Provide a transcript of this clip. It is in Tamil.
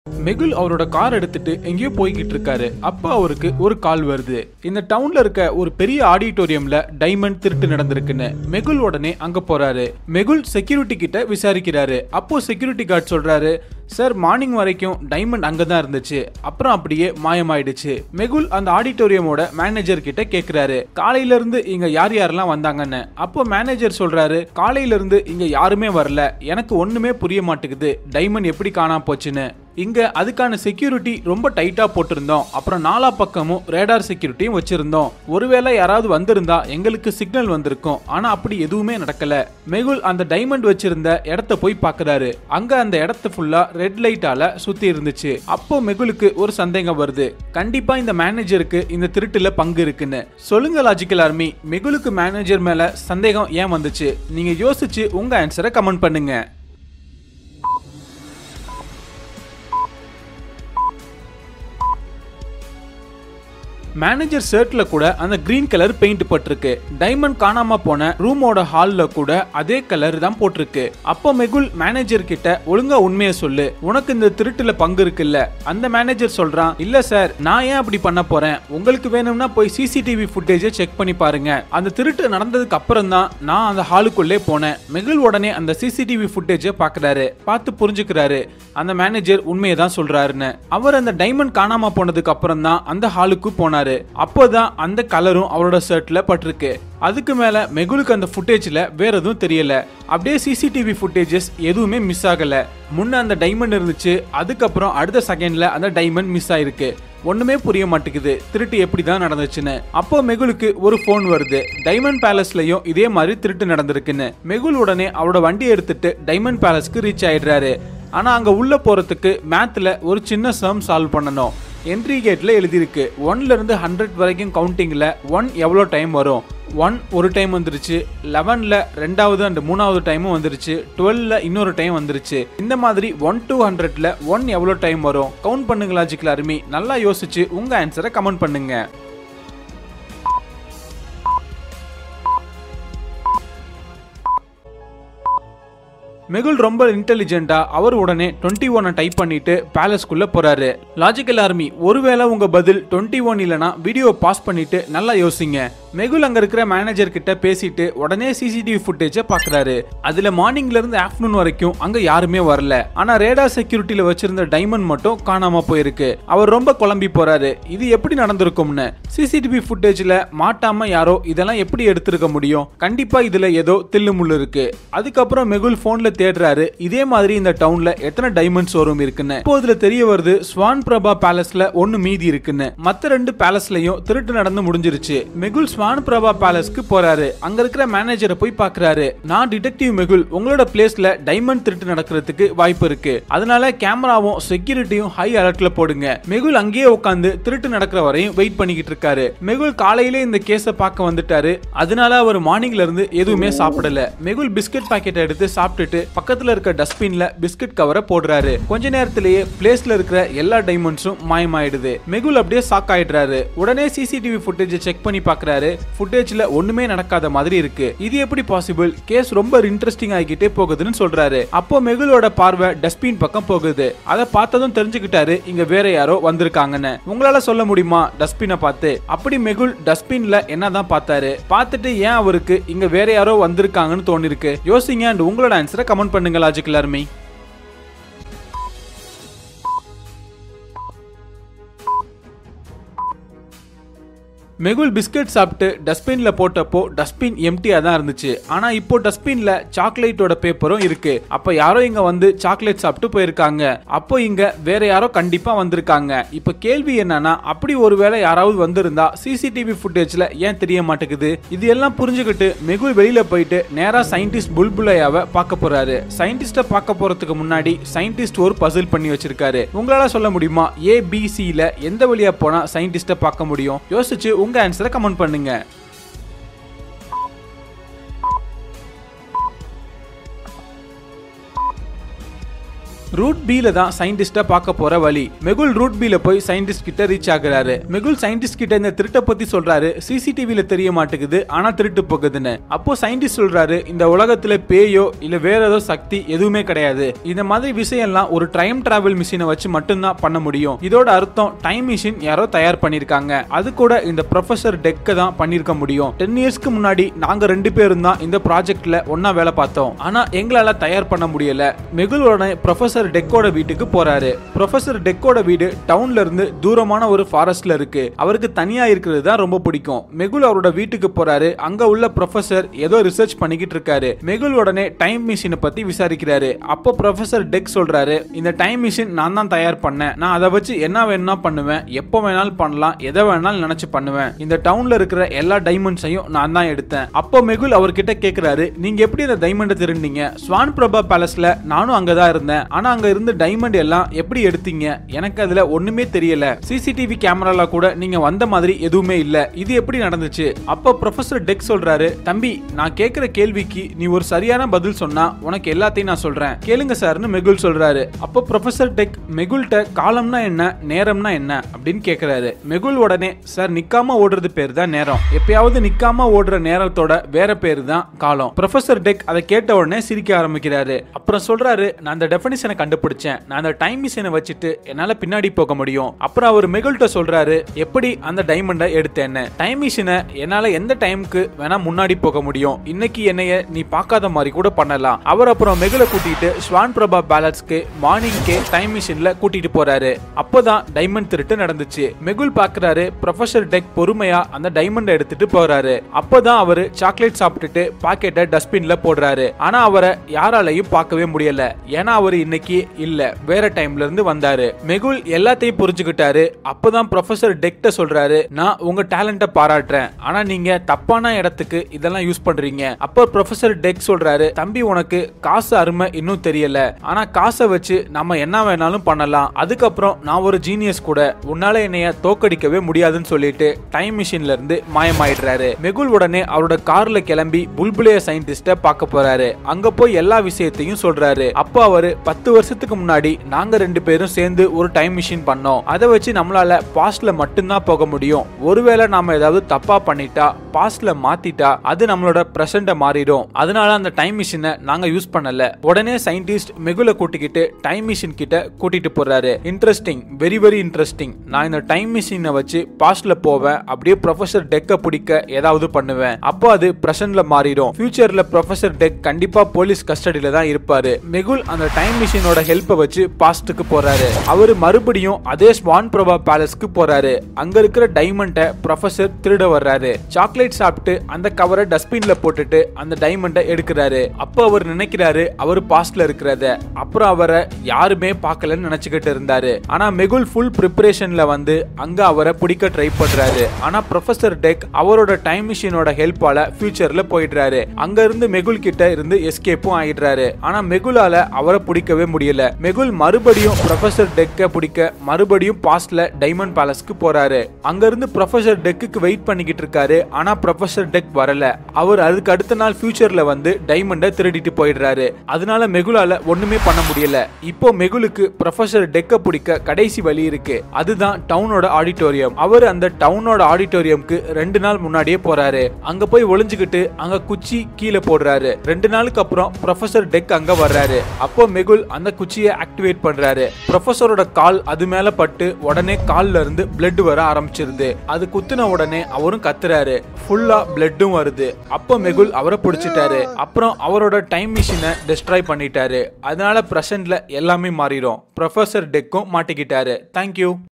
மெகுல் அவரோட கார் எடுத்துட்டு எங்கேயோ போய்கிட்டு இருக்காரு அப்ப அவருக்கு ஒரு கால் வருது இந்த டவுன்ல இருக்க ஒரு பெரிய ஆடிட்டோரியம்ல டைமண்ட் திருட்டு நடந்திருக்குன்னு மெகுல் உடனே அங்க போறாரு மெகுல் செக்யூரிட்டி கிட்ட விசாரிக்கிறாரு அப்போ செக்யூரிட்டி கார்டு சொல்றாரு சார் மார்னிங் வரைக்கும் டைமண்ட் அங்க தான் இருந்துச்சு அப்புறம் அப்படியே மாயமாயிடுச்சு மெகுல் அந்த ஆடிட்டோரியமோட மேனேஜர் கிட்ட கேக்குறாரு காலையில இருந்து இங்க யார் யாரெல்லாம் வந்தாங்கன்னு அப்போ மேனேஜர் சொல்றாரு காலையில இருந்து இங்க யாருமே வரல எனக்கு ஒண்ணுமே புரிய மாட்டேங்குது டைமண்ட் எப்படி காணாம போச்சுன்னு இங்க அதுக்கான செக்யூரிட்டி ரொம்ப டைட்டா போட்டிருந்தோம் அப்புறம் நாலா பக்கமும் ரேடார் செக்யூரிட்டியும் வச்சிருந்தோம் ஒருவேளை யாராவது வந்திருந்தா எங்களுக்கு சிக்னல் வந்திருக்கும் ஆனா அப்படி எதுவுமே நடக்கல மெகுல் அந்த டைமண்ட் வச்சிருந்த இடத்த போய் பாக்குறாரு அங்க அந்த இடத்த ஃபுல்லா ரெட் லைட்டால சுத்தி இருந்துச்சு அப்போ மெகுலுக்கு ஒரு சந்தேகம் வருது கண்டிப்பா இந்த மேனேஜருக்கு இந்த திருட்டுல பங்கு இருக்குன்னு சொல்லுங்க லாஜிக்கல் ஆர்மி மெகுலுக்கு மேனேஜர் மேல சந்தேகம் ஏன் வந்துச்சு நீங்க யோசிச்சு உங்க ஆன்சரை கமெண்ட் பண்ணுங்க மேனேஜர் ஷர்ட்ல கூட அந்த கிரீன் கலர் பெயிண்ட் பட்டிருக்கு டைமண்ட் காணாம போன ரூமோட ஹால்ல கூட அதே கலர் தான் போட்டிருக்கு அப்போ மெகுல் மேனேஜர் கிட்ட ஒழுங்கா உண்மையை சொல்லு உனக்கு இந்த திருட்டுல பங்கு இருக்குல்ல அந்த மேனேஜர் சொல்றான் இல்ல சார் நான் ஏன் அப்படி பண்ண போறேன் உங்களுக்கு வேணும்னா போய் சிசிடிவி ஃபுட்டேஜை செக் பண்ணி பாருங்க அந்த திருட்டு நடந்ததுக்கு அப்புறம் தான் நான் அந்த ஹாலுக்குள்ளே போனேன் மெகுல் உடனே அந்த சிசிடிவி ஃபுட்டேஜை பாக்குறாரு பார்த்து புரிஞ்சுக்கிறாரு அந்த மேனேஜர் உண்மையை தான் சொல்றாருன்னு அவர் அந்த டைமண்ட் காணாம போனதுக்கு அப்புறம் தான் அந்த ஹாலுக்கு போனாரு அப்போதான் அந்த கலரும் அவரோட ஷர்ட்ல பட்டிருக்கு அதுக்கு மேல மெகுலுக்கு அந்த ஃபுட்டேஜ்ல வேற எதுவும் தெரியல அப்படியே சிசிடிவி ஃபுட்டேஜஸ் எதுவுமே மிஸ் ஆகல முன்ன அந்த டைமண்ட் இருந்துச்சு அதுக்கப்புறம் அடுத்த செகண்ட்ல அந்த டைமண்ட் மிஸ் ஆயிருக்கு ஒண்ணுமே புரிய மாட்டேங்குது திருட்டு எப்படி தான் நடந்துச்சுன்னு அப்போ மெகுலுக்கு ஒரு ஃபோன் வருது டைமண்ட் பேலஸ்லயும் இதே மாதிரி திருட்டு நடந்திருக்குன்னு மெகுல் உடனே அவரோட வண்டி எடுத்துட்டு டைமண்ட் பேலஸ்க்கு ரீச் ஆயிடுறாரு ஆனா அங்க உள்ள போறதுக்கு மேத்ல ஒரு சின்ன சம் சால்வ் பண்ணணும் என்ட்ரி கேட்ல எழுதியிருக்கு ஒன்ல இருந்து ஹண்ட்ரட் வரைக்கும் கவுண்டிங்ல ஒன் எவ்வளோ டைம் வரும் ஒன் ஒரு டைம் வந்துருச்சு லெவன்ல ரெண்டாவது அண்ட் மூணாவது டைமும் வந்துருச்சு டுவெல்ல இன்னொரு டைம் வந்துருச்சு இந்த மாதிரி ஒன் டு ஹண்ட்ரட்ல ஒன் எவ்வளோ டைம் வரும் கவுண்ட் பண்ணுங்க லாஜிக்கல் அருமி நல்லா யோசிச்சு உங்க ஆன்சரை கமெண்ட் பண்ணுங்க மெகுல் ரொம்ப இன்டெலிஜென்ட்டா அவர் உடனே டுவெண்ட்டி ஒன்னை டைப் பண்ணிட்டு பேலஸ்குள்ள போறாரு லாஜிக்கல் ஆர்மி ஒருவேளை உங்க பதில் டுவெண்ட்டி ஒன் இல்லனா வீடியோ பாஸ் பண்ணிட்டு நல்லா யோசிங்க மெகுல் அங்க இருக்கிற மேனேஜர் கிட்ட பேசிட்டு உடனே சிசிடிவி ஃபுட்டேஜை பாக்குறாரு அதுல மார்னிங்ல இருந்து ஆஃப்டர்நூன் வரைக்கும் அங்க யாருமே வரல ஆனா ரேடா செக்யூரிட்டில வச்சிருந்த டைமண்ட் மட்டும் காணாம போயிருக்கு அவர் ரொம்ப குழம்பி போறாரு இது எப்படி நடந்திருக்கும்னு சிசிடிவி ஃபுட்டேஜ்ல மாட்டாம யாரோ இதெல்லாம் எப்படி எடுத்திருக்க முடியும் கண்டிப்பா இதுல ஏதோ தில்லு முள்ளு இருக்கு அதுக்கப்புறம் மெகுல் போன்ல தேடுறாரு இதே மாதிரி இந்த டவுன்ல எத்தனை டைமண்ட் ஷோரூம் இருக்குன்னு இப்போ இதுல தெரிய வருது ஸ்வான் பிரபா பேலஸ்ல ஒன்னு மீதி இருக்குன்னு மத்த ரெண்டு பேலஸ்லயும் திருட்டு நடந்து முடிஞ்சிருச்சு மெகுல் ஸ்வான் பிரபா பேலஸ்க்கு போறாரு அங்க இருக்கிற மேனேஜரை போய் பாக்குறாரு நான் டிடெக்டிவ் மெகுல் உங்களோட பிளேஸ்ல டைமண்ட் திருட்டு நடக்கிறதுக்கு வாய்ப்பு இருக்கு அதனால கேமராவும் செக்யூரிட்டியும் ஹை அலர்ட்ல போடுங்க மெகுல் அங்கேயே உட்காந்து திருட்டு நடக்கிற வரையும் வெயிட் பண்ணிக்கிட்டு இருக்காரு மெகுல் காலையிலே இந்த கேஸை பார்க்க வந்துட்டாரு அதனால அவர் மார்னிங்ல இருந்து எதுவுமே சாப்பிடல மெகுல் பிஸ்கட் பாக்கெட் எடுத்து சாப்பிட்டுட்டு பக்கத்துல இருக்க டஸ்ட்பின்ல பிஸ்கட் கவரை போடுறாரு கொஞ்ச நேரத்திலேயே பிளேஸ்ல இருக்கிற எல்லா டைமண்ட்ஸும் மாயமாயிடுது மெகுல் அப்படியே ஷாக் ஆயிடுறாரு உடனே சிசிடிவி ஃபுட்டேஜ் செக் பண்ணி பாக்குறாரு ஃபுட்டேஜ்ல ஒண்ணுமே நடக்காத மாதிரி இருக்கு இது எப்படி பாசிபிள் கேஸ் ரொம்ப இன்ட்ரெஸ்டிங் ஆகிக்கிட்டே போகுதுன்னு சொல்றாரு அப்போ மெகுலோட பார்வை டஸ்ட்பின் பக்கம் போகுது அதை பார்த்ததும் தெரிஞ்சுக்கிட்டாரு இங்க வேற யாரோ வந்திருக்காங்கன்னு உங்களால சொல்ல முடியுமா டஸ்ட்பினை பார்த்து அப்படி மெகுல் டஸ்ட்பின்ல என்னதான் பார்த்தாரு பார்த்துட்டு ஏன் அவருக்கு இங்க வேற யாரோ வந்திருக்காங்கன்னு தோணிருக்கு யோசிங்க அண்ட் உங்களோட ஆன்சரை கமெண்ட் பண்ணுங்க லாஜிக்கல் ஆர்மி மெகுல் பிஸ்கட் சாப்பிட்டு டஸ்ட்பின்ல போட்டப்போ டஸ்ட்பின் எம்டியா தான் இருந்துச்சு ஆனா இப்போ டஸ்ட்பின்ல சாக்லேட்டோட பேப்பரும் இருக்கு அப்ப யாரோ இங்க வந்து சாக்லேட் சாப்பிட்டு போயிருக்காங்க அப்போ இங்க வேற யாரோ கண்டிப்பா வந்திருக்காங்க இப்ப கேள்வி என்னன்னா அப்படி ஒருவேளை யாராவது வந்திருந்தா சிசிடிவி ஃபுட்டேஜ்ல ஏன் தெரிய மாட்டேங்குது இது எல்லாம் புரிஞ்சுக்கிட்டு மெகுல் வெளியில போயிட்டு நேரா சயின்டிஸ்ட் புல்புலையாவை பார்க்க போறாரு சயின்டிஸ்ட பார்க்க போறதுக்கு முன்னாடி சயின்டிஸ்ட் ஒரு பசில் பண்ணி வச்சிருக்காரு உங்களால சொல்ல முடியுமா ஏ பி சில எந்த வழியா போனா சயின்டிஸ்ட பார்க்க முடியும் யோசிச்சு உங்க ஆன்சரை கமெண்ட் பண்ணுங்க ரூட் பில தான் சயின்டிஸ்டா பார்க்க போற வழி மெகுல் ரூட் பில போய் சயின்டிஸ்ட் கிட்ட ரீச் ஆகுறாரு மெகுல் சயின்டிஸ்ட் கிட்ட இந்த திருட்டை பத்தி சொல்றாரு சிசிடிவில தெரிய மாட்டேங்குது ஆனா திருட்டு போகுதுன்னு அப்போ சயின்டிஸ்ட் சொல்றாரு இந்த உலகத்துல பேயோ இல்ல வேற ஏதோ சக்தி எதுவுமே கிடையாது இந்த மாதிரி விஷயம்லாம் ஒரு டைம் டிராவல் மிஷினை வச்சு மட்டும்தான் பண்ண முடியும் இதோட அர்த்தம் டைம் மிஷின் யாரோ தயார் பண்ணிருக்காங்க அது கூட இந்த ப்ரொஃபசர் டெக்க தான் பண்ணிருக்க முடியும் டென் இயர்ஸ்க்கு முன்னாடி நாங்க ரெண்டு பேரும் தான் இந்த ப்ராஜெக்ட்ல ஒன்னா வேலை பார்த்தோம் ஆனா எங்களால தயார் பண்ண முடியல மெகுல் உடனே ப்ரொஃபசர் டெக்கோட வீட்டுக்கு போறாரு ப்ரொஃபசர் டெக்கோட வீடு டவுன்ல இருந்து தூரமான ஒரு ஃபாரஸ்ட்ல இருக்கு அவருக்கு தனியா இருக்கிறது தான் ரொம்ப பிடிக்கும் மெகுல் அவரோட வீட்டுக்கு போறாரு அங்க உள்ள ப்ரொஃபசர் ஏதோ ரிசர்ச் பண்ணிக்கிட்டு இருக்காரு மெகுல் உடனே டைம் மிஷினை பத்தி விசாரிக்கிறாரு அப்போ ப்ரொஃபசர் டெக் சொல்றாரு இந்த டைம் மிஷின் நான் தான் தயார் பண்ணேன் நான் அதை வச்சு என்ன வேணும்னா பண்ணுவேன் எப்போ வேணாலும் பண்ணலாம் எதை வேணாலும் நினைச்சு பண்ணுவேன் இந்த டவுன்ல இருக்கிற எல்லா டைமண்ட்ஸையும் நான் தான் எடுத்தேன் அப்போ மெகுல் அவர்கிட்ட கேக்குறாரு நீங்க எப்படி இந்த டைமண்டை திருந்தீங்க ஸ்வான் பிரபா பேலஸ்ல நானும் அங்கதான் இருந்தேன் ஆனா அங்க இருந்த டைமண்ட் எல்லாம் எப்படி எடுத்தீங்க எனக்கு அதுல ஒண்ணுமே தெரியல சிசிடிவி கேமரால கூட நீங்க வந்த மாதிரி எதுவுமே இல்ல இது எப்படி நடந்துச்சு அப்ப ப்ரொஃபசர் டெக் சொல்றாரு தம்பி நான் கேக்குற கேள்விக்கு நீ ஒரு சரியான பதில் சொன்னா உனக்கு எல்லாத்தையும் நான் சொல்றேன் கேளுங்க சார்னு மெகுல் சொல்றாரு அப்ப ப்ரொஃபசர் டெக் மெகுல்ட்ட காலம்னா என்ன நேரம்னா என்ன அப்படின்னு கேக்குறாரு மெகுல் உடனே சார் நிக்காம ஓடுறது பேர் தான் நேரம் எப்பயாவது நிக்காம ஓடுற நேரத்தோட வேற பேர் தான் காலம் ப்ரொஃபசர் டெக் அதை கேட்ட உடனே சிரிக்க ஆரம்பிக்கிறாரு அப்புறம் சொல்றாரு நான் அந்த டெஃபினிஷனை கண்டுபிடிச்சேன் நான் அந்த டைம் மிஷினை வச்சுட்டு என்னால பின்னாடி போக முடியும் அப்புறம் அவர் மெகுல்ட்ட சொல்றாரு எப்படி அந்த டைமண்டை எடுத்தேன்னு டைம் மிஷினை என்னால எந்த டைமுக்கு வேணா முன்னாடி போக முடியும் இன்னைக்கு என்னைய நீ பார்க்காத மாதிரி கூட பண்ணலாம் அவர் அப்புறம் மெகுல கூட்டிட்டு ஸ்வான் பிரபா பேலன்ஸ்க்கு மார்னிங்க்கே டைம் மிஷின்ல கூட்டிட்டு போறாரு அப்போதான் டைமண்ட் திருட்டு நடந்துச்சு மெகுல் பாக்குறாரு ப்ரொஃபசர் டெக் பொறுமையா அந்த டைமண்டை எடுத்துட்டு போறாரு அப்போதான் அவரு சாக்லேட் சாப்பிட்டுட்டு பாக்கெட்டை டஸ்ட்பின்ல போடுறாரு ஆனா அவரை யாராலையும் பார்க்கவே முடியல ஏன்னா அவர் இன்னைக்கு இல்ல வேற டைம்ல இருந்து வந்தாரு மெகுல் எல்லாத்தையும் புரிஞ்சுக்கிட்டாரு அப்பதான் ப்ரொஃபசர் டெக்ட சொல்றாரு நான் உங்க டேலண்ட பாராட்டுறேன் ஆனா நீங்க தப்பான இடத்துக்கு இதெல்லாம் யூஸ் பண்றீங்க அப்போ ப்ரொஃபசர் டெக் சொல்றாரு தம்பி உனக்கு காசு அருமை இன்னும் தெரியல ஆனா காசை வச்சு நம்ம என்ன வேணாலும் பண்ணலாம் அதுக்கப்புறம் நான் ஒரு ஜீனியஸ் கூட உன்னால என்னைய தோக்கடிக்கவே முடியாதுன்னு சொல்லிட்டு டைம் மிஷின்ல இருந்து மாயமாயிடுறாரு மெகுல் உடனே அவரோட கார்ல கிளம்பி புல்புலேய சயின்டிஸ்ட பார்க்க போறாரு அங்க போய் எல்லா விஷயத்தையும் சொல்றாரு அப்போ அவரு பத்து வருஷத்துக்கு முன்னாடி நாங்க ரெண்டு பேரும் சேர்ந்து ஒரு டைம் மிஷின் பண்ணோம் அதை வச்சு நம்மளால பாஸ்ட்ல மட்டும்தான் போக முடியும் ஒருவேளை நாம ஏதாவது தப்பா பண்ணிட்டா பாஸ்ட்ல மாத்திட்டா அது நம்மளோட பிரசண்ட மாறிடும் அதனால அந்த டைம் மிஷினை நாங்க யூஸ் பண்ணல உடனே சயின்டிஸ்ட் மெகுல கூட்டிக்கிட்டு டைம் மிஷின் கிட்ட கூட்டிட்டு போறாரு இன்ட்ரெஸ்டிங் வெரி வெரி இன்ட்ரெஸ்டிங் நான் இந்த டைம் மிஷினை வச்சு பாஸ்ட்ல போவேன் அப்படியே ப்ரொஃபசர் டெக்க பிடிக்க ஏதாவது பண்ணுவேன் அப்போ அது பிரசன்ட்ல மாறிடும் ஃபியூச்சர்ல ப்ரொஃபசர் டெக் கண்டிப்பா போலீஸ் கஸ்டடியில தான் இருப்பாரு மெகுல் அந்த டைம் மிஷினோட ஹெல்ப்பை வச்சு பாஸ்ட்டுக்கு போறாரு அவரு மறுபடியும் அதே ஸ்வான் பிரபா பேலஸ்க்கு போறாரு அங்க இருக்கிற டைமண்டை ப்ரொஃபசர் திருட வர்றாரு சாக்லேட் சாப்பிட்டு அந்த கவரை டஸ்ட்பின்ல போட்டுட்டு அந்த டைமண்டை எடுக்கிறாரு அப்போ அவர் நினைக்கிறாரு அவர் பாஸ்ட்ல இருக்கிறத அப்புறம் அவரை யாருமே பார்க்கலன்னு நினைச்சுக்கிட்டு இருந்தாரு ஆனா மெகுல் ஃபுல் ப்ரிப்பரேஷன்ல வந்து அங்க அவரை பிடிக்க ட்ரை பண்றாரு ஆனா ப்ரொஃபசர் டெக் அவரோட டைம் மிஷினோட ஹெல்ப்பால ஃபியூச்சர்ல போயிடுறாரு அங்க இருந்து மெகுல் கிட்ட இருந்து எஸ்கேப்பும் ஆயிடுறாரு ஆனா மெகுலால அவரை பிடிக்கவே முடியல மெகுல் மறுபடியும் ப்ரொஃபசர் டெக்க பிடிக்க மறுபடியும் பாஸ்ட்ல டைமண்ட் பேலஸ்க்கு போறாரு அங்க இருந்து ப்ரொஃபசர் டெக்குக்கு வெயிட் பண்ணிக்கிட்டு இருக்காரு ஆனா ப்ரொஃபசர் டெக் வரல அவர் அதுக்கு அடுத்த நாள் ஃபியூச்சர்ல வந்து டைமண்டை திருடிட்டு போயிடுறாரு அதனால மெகுலால ஒண்ணுமே பண்ண முடியல இப்போ மெகுலுக்கு ப்ரொஃபசர் டெக்க பிடிக்க கடைசி வழி இருக்கு அதுதான் டவுனோட ஆடிட்டோரியம் அவர் அந்த டவுனோட ஆடிட்டோரியம்க்கு ரெண்டு நாள் முன்னாடியே போறாரு அங்க போய் ஒளிஞ்சுக்கிட்டு அங்க குச்சி கீழே போடுறாரு ரெண்டு நாளுக்கு அப்புறம் ப்ரொஃபசர் டெக் அங்க வர்றாரு அப்போ மெகுல் அந்த குச்சியை ஆக்டிவேட் பண்றாரு ப்ரொஃபசரோட கால் அது மேல பட்டு உடனே கால்ல இருந்து பிளட் வர ஆரம்பிச்சிருது அது குத்துன உடனே அவரும் கத்துறாரு ஃபுல்லா பிளட்டும் வருது அப்போ மெகுல் அவரை பிடிச்சிட்டாரு அப்புறம் அவரோட டைம் மிஷினை டெஸ்ட்ராய் பண்ணிட்டாரு அதனால பிரசன்ட்ல எல்லாமே மாறிடும் ப்ரொஃபசர் டெக்கும் மாட்டிக்கிட்டாரு தேங்க்யூ